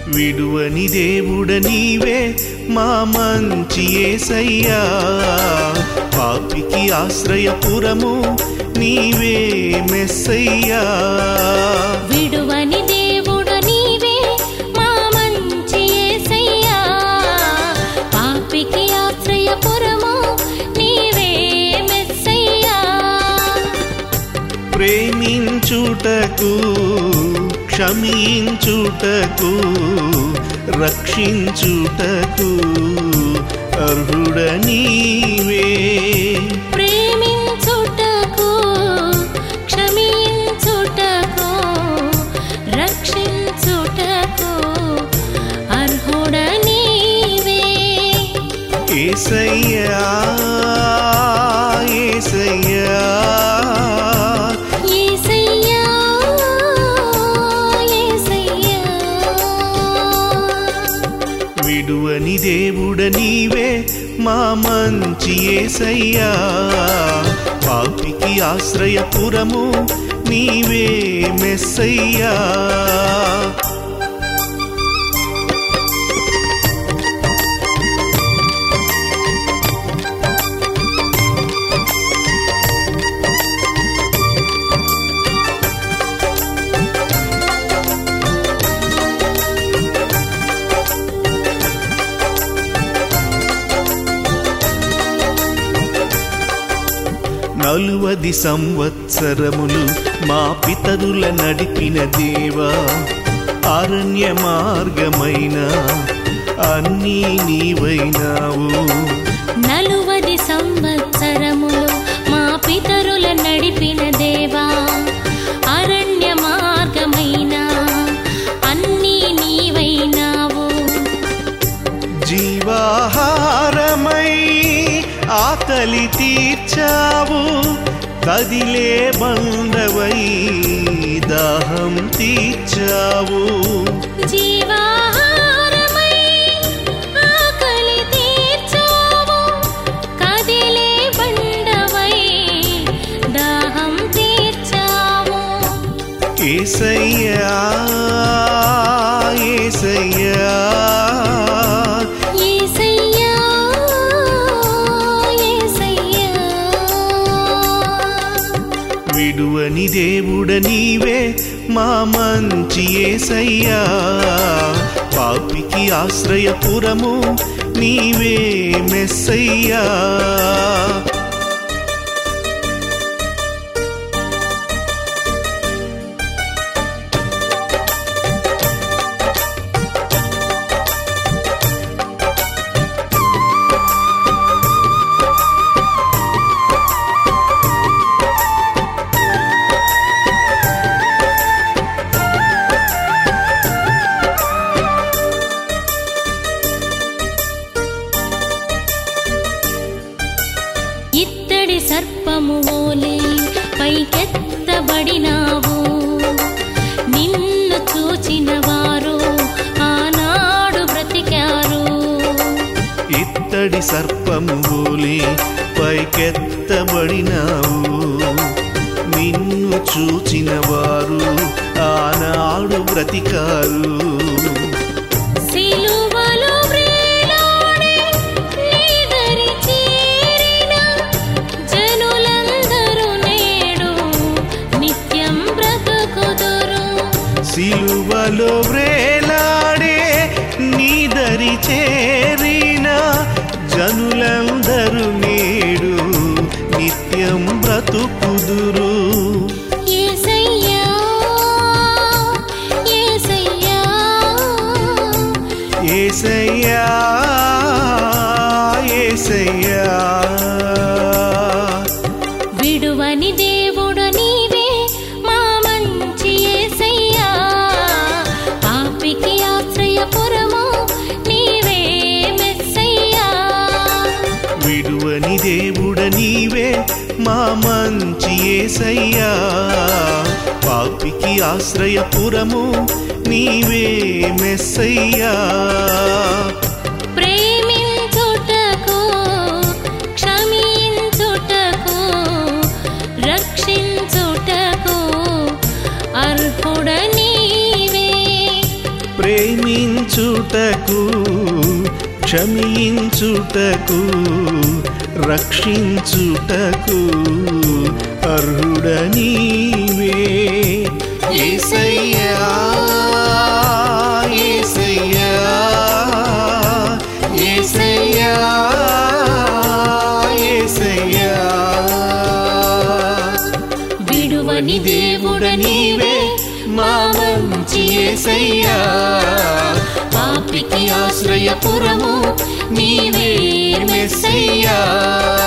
విడువని దేవుడ నీవే మా మంచి ఏసయ్యా పాపికి ఆశ్రయపురము నీవే మెస్సయ్యా విడువని దేవుడు నీవే మా మంచి యేసయ్యా పాపికి ఆశ్రయపురము నీవే మెస్సయ్యా ప్రేమించుటకు క్షమించుటకు రక్షించుటకు అర్హుడ నీవే ప్రేమించుటకు క్షమించుటకు రక్షించుటకు అర్హుడ నీవే ఏసయ్యా ఏసయ్యా యేసయ్యా యేసయ్యా విడువని దేవుడ నీవే మా మంచి ఏసయ్యా పాపికి ఆశ్రయపురము నీవే మెస్సయ్యా నలువది సంవత్సరములు మా పితరుల నడిపిన దేవా అరణ్య మార్గమైన అన్నీ నీవైనావు నలువది సంవత్సరములు మా పితరుల నడిపిన దేవా అరణ్య మార్గమైన అన్నీ నీవైనావు జీవాహారమై ఆకలి తీర్చావు కదిలే బండవై దాహం తీర్చావు జీవాహారమై ఆకలి తీర్చావు కదిలే బండవై దాహం తీర్చావు ఏసయ్యా ఏసయ్యా యేసయ్యా యేసయ్యా విడువని దేవుడ నీవే మా మంచి ఏసయ్యా పాపికి ఆశ్రయపురము నీవే మెస్సయ్యా ఇత్తడి సర్పము ఓలే పైకెత్తబడినావు నిన్ను చూచిన వారు ఆనాడు బ్రతికారు ఇత్తడి సర్పము బోలి పైకెత్తబడినావు నిన్ను చూచిన వారు ఆనాడు బ్రతికారు సిలువలో వ్రేలాడే నీదరి చేరిన జనులందరూ నేడు నిత్యం బ్రతుకుదురు సిలువలో వ్రేలాడే నీదరి చేరిన జనులందరూ నేడు నిత్యం బ్రతుకుదురు యేసయ్యా యేసయ్యా ఏసయ్యా ఏసయ్యా విడువని దేవుడు నీవే మా మంచి యేసయ్యా పాపికి ఆశ్రయపురము నీవే మెస్సయ్యా విడువని దేవుడ నీవే మా మంచి ఏసయ్యా పాపికి ఆశ్రయపురము నీవే మెస్సయ్యా ప్రేమించుటకు క్షమించుటకు రక్షించుటకు అర్హుడ నీవే ప్రేమించుటకు ప్రేమించుటకు క్షమించుటకు రక్షించుటకు అర్హుడ నీవే యేసయ్యా యేసయ్యా యేసయ్యా యేసయ్యా విడువని దేవుడ నీవే మా మంచి యేసయ్యా పాపికి ఆశ్రయపురము నీవే మెస్సయ్యా మెస్సయ్యా